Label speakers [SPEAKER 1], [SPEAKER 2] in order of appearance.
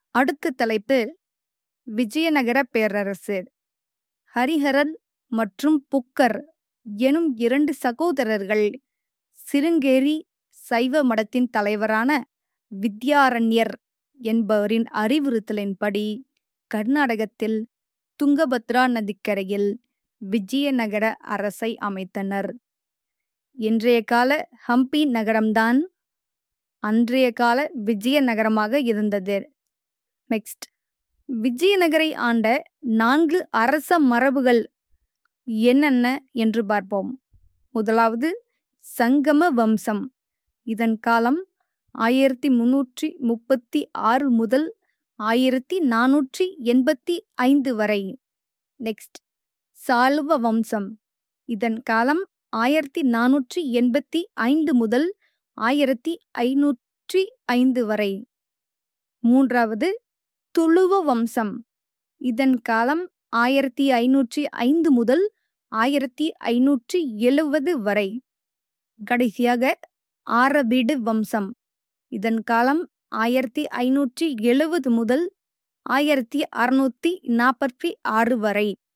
[SPEAKER 1] அடுத்த தலைப்பு விஜயநகர பேரரசு ஹரிஹரன் மற்றும் புக்கர் எனும் இரண்டு சகோதரர்கள் சிருங்கேரி சைவ மடத்தின் தலைவரான வித்யாரண்யர் என்பவரின் அறிவுறுத்தலின்படி கர்நாடகத்தில் துங்கபத்ரா நதிக்கரையில் விஜயநகர அரசை அமைத்தனர் இன்றைய கால ஹம்பி நகரம்தான் அன்றைய கால விஜயநகரமாக இருந்தது நெக்ஸ்ட் விஜயநகரை ஆண்ட நான்கு அரச மரபுகள் என்னென்ன என்று பார்ப்போம் முதலாவது சங்கம வம்சம் இதன் காலம் ஆயிரத்தி முன்னூற்றி முப்பத்தி ஆறு முதல் ஆயிரத்தி நானூற்றி எண்பத்தி ஐந்து வரை நெக்ஸ்ட் சாலுவ வம்சம் இதன் காலம் ஆயிரத்தி நானூற்றி எண்பத்தி ஐந்து முதல் ஆயிரத்தி ஐநூற்றி ஐந்து வரை மூன்றாவது துளுவ வம்சம் இதன் காலம் ஆயிரத்தி ஐநூற்றி ஐந்து முதல் ஆயிரத்தி ஐநூற்றி எழுவது வரை கடைசியாக ஆரபீடு வம்சம் இதன் காலம் ஆயிரத்தி ஐநூற்றி எழுவது முதல் ஆயிரத்தி அறுநூத்தி நாற்பத்தி ஆறு வரை